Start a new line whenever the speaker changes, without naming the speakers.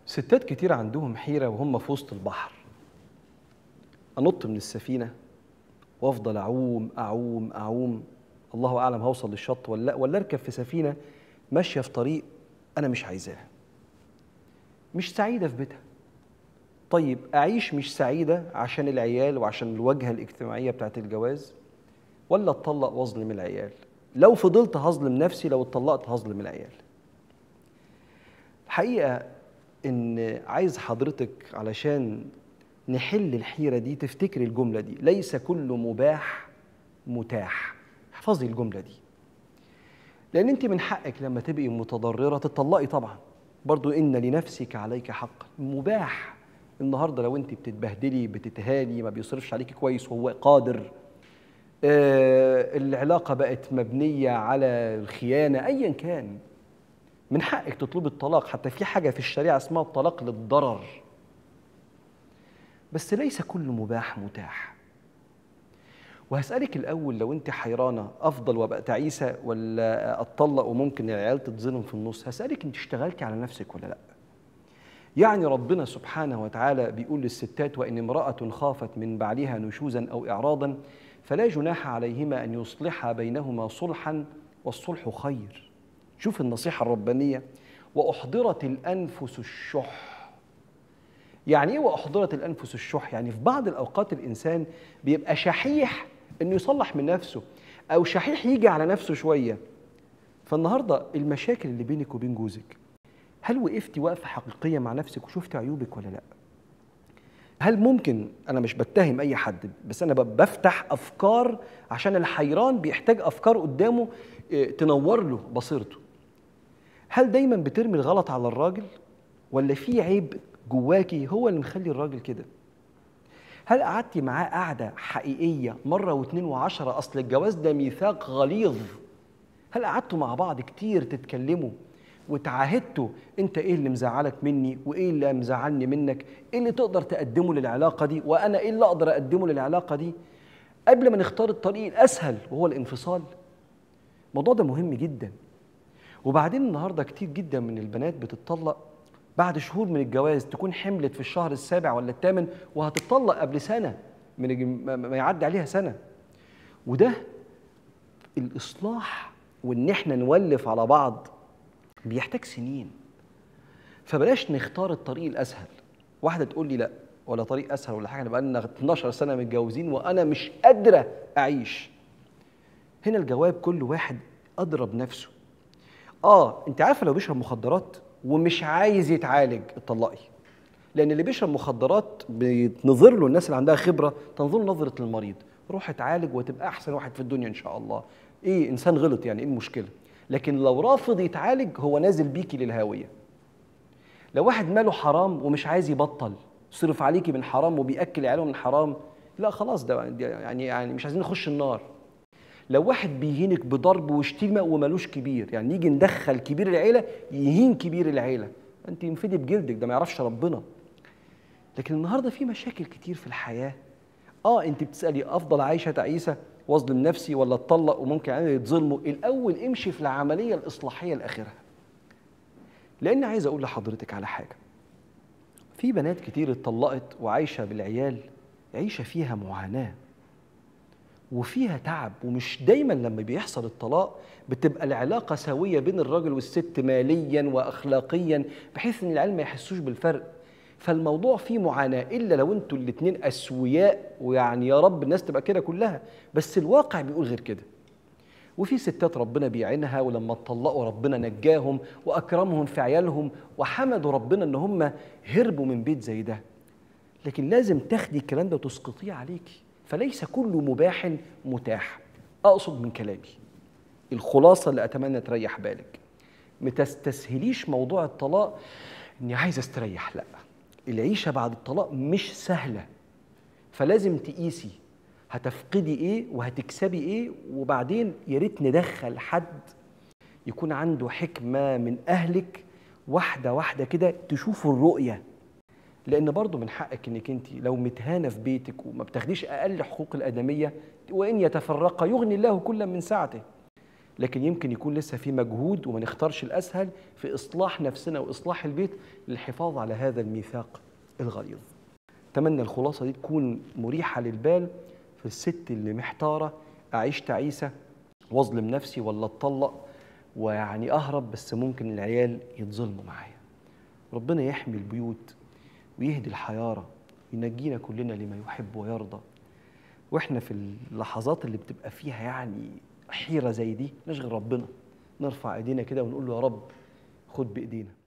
ستات كتير عندهم حيرة وهم في وسط البحر أنط من السفينة وأفضل أعوم أعوم أعوم الله أعلم هوصل للشط ولا لأ، ولا أركب في سفينة ماشية في طريق أنا مش عايزاه مش سعيدة في بيتها طيب أعيش مش سعيدة عشان العيال وعشان الواجهة الاجتماعية بتاعت الجواز ولا أتطلق وأظلم العيال لو فضلت هظلم نفسي لو اتطلقت هظلم العيال الحقيقة إن عايز حضرتك علشان نحل الحيرة دي تفتكري الجملة دي ليس كل مباح متاح احفظي الجملة دي لأن أنت من حقك لما تبقي متضررة تطلقي طبعا برضو إن لنفسك عليك حقا مباح النهاردة لو أنت بتتبهدلي بتتهاني ما بيصرفش عليك كويس وهو قادر آه العلاقة بقت مبنية على الخيانة أيا كان من حقك تطلبي الطلاق حتى في حاجة في الشريعة اسمها الطلاق للضرر بس ليس كل مباح متاح وهسألك الأول لو أنت حيرانة أفضل وأبقى تعيسة ولا أتطلق وممكن العيال تتظلم في النص هسألك أنت اشتغلتي على نفسك ولا لأ يعني ربنا سبحانه وتعالى بيقول للستات وإن امرأة خافت من بعلها نشوزا أو إعراضا فلا جناح عليهما أن يصلحا بينهما صلحا والصلح خير شوف النصيحة الربانية وأحضرت الأنفس الشح يعني ايه واحضرت الانفس الشح يعني في بعض الاوقات الانسان بيبقى شحيح انه يصلح من نفسه او شحيح يجي على نفسه شويه فالنهارده المشاكل اللي بينك وبين جوزك هل وقفتي وقفه حقيقيه مع نفسك وشفت عيوبك ولا لا هل ممكن انا مش بتهم اي حد بس انا بفتح افكار عشان الحيران بيحتاج افكار قدامه إيه، تنور له بصيرته هل دايما بترمي الغلط على الراجل ولا في عيب جواكي هو اللي مخلي الراجل كده هل قعدتي معاه قعده حقيقيه مره واثنين وعشره اصل الجواز ده ميثاق غليظ هل قعدتوا مع بعض كتير تتكلموا وتعاهدتوا انت ايه اللي مزعلك مني وايه اللي مزعلني منك ايه اللي تقدر تقدمه للعلاقه دي وانا ايه اللي اقدر اقدمه للعلاقه دي قبل ما نختار الطريق الاسهل وهو الانفصال الموضوع ده مهم جدا وبعدين النهارده كتير جدا من البنات بتتطلق بعد شهور من الجواز تكون حملت في الشهر السابع ولا الثامن وهتطلق قبل سنه من الج- ما- ما يعدي عليها سنه وده الاصلاح وان احنا نولف على بعض بيحتاج سنين فبلاش نختار الطريق الاسهل واحده تقول لي لا ولا طريق اسهل ولا حاجه انا بقالنا 12 سنه متجوزين وانا مش قادره اعيش هنا الجواب كل واحد ادرى بنفسه اه انت عارفه لو بيشرب مخدرات ومش عايز يتعالج اتطلقي لان اللي بيشرب مخدرات بتنظر له الناس اللي عندها خبره تنظر له نظره المريض روح اتعالج وتبقى احسن واحد في الدنيا ان شاء الله ايه انسان غلط يعني ايه المشكله لكن لو رافض يتعالج هو نازل بيكي للهاويه لو واحد ماله حرام ومش عايز يبطل صرف عليكي من حرام وبياكل عياله من حرام لا خلاص ده ده يعني يعني مش عايزين نخش النار لو واحد بيهينك بضرب وشتيمه ومالوش كبير يعني نيجي ندخل كبير العيله يهين كبير العيله انت ينفدي بجلدك ده ما يعرفش ربنا لكن النهارده في مشاكل كتير في الحياه اه انت بتسالي افضل عايشه تعيسه واظلم نفسي ولا اتطلق وممكن يعني يتظلموا الاول امشي في العمليه الاصلاحيه لاخرها لان عايز اقول لحضرتك على حاجه في بنات كتير اتطلقت وعايشه بالعيال عيشه فيها معاناه وفيها تعب ومش دايما لما بيحصل الطلاق بتبقى العلاقه سويه بين الراجل والست ماليا واخلاقيا بحيث ان العيال ما يحسوش بالفرق فالموضوع فيه معاناه الا لو انتوا الاتنين اسوياء ويعني يا رب الناس تبقى كده كلها بس الواقع بيقول غير كده وفي ستات ربنا بيعينها ولما اتطلقوا ربنا نجاهم واكرمهم في عيالهم وحمدوا ربنا ان هم هربوا من بيت زي ده لكن لازم تاخدي الكلام ده وتسقطيه عليكي فليس كل مباح متاح اقصد من كلامي الخلاصه اللي اتمنى تريح بالك ما تستسهليش موضوع الطلاق اني عايز استريح لا العيشه بعد الطلاق مش سهله فلازم تقيسي هتفقدي ايه وهتكسبي ايه وبعدين يا ريت ندخل حد يكون عنده حكمه من اهلك واحده واحده كده تشوفوا الرؤيه لان برضه من حقك انك انت لو متهانه في بيتك وما بتاخديش اقل حقوق الادميه وان يتفرقا يغني الله كلا من سعته لكن يمكن يكون لسه في مجهود وما نختارش الاسهل في اصلاح نفسنا واصلاح البيت للحفاظ على هذا الميثاق الغليظ اتمنى الخلاصه دي تكون مريحه للبال في الست اللي محتاره اعيش تعيسه واظلم نفسي ولا اتطلق ويعني اهرب بس ممكن العيال يتظلموا معايا ربنا يحمي البيوت ويهدي الحياره وينجينا كلنا لما يحب ويرضى واحنا في اللحظات اللي بتبقى فيها يعني حيره زي دي نشغل ربنا نرفع ايدينا كده ونقول له يا رب خد بايدينا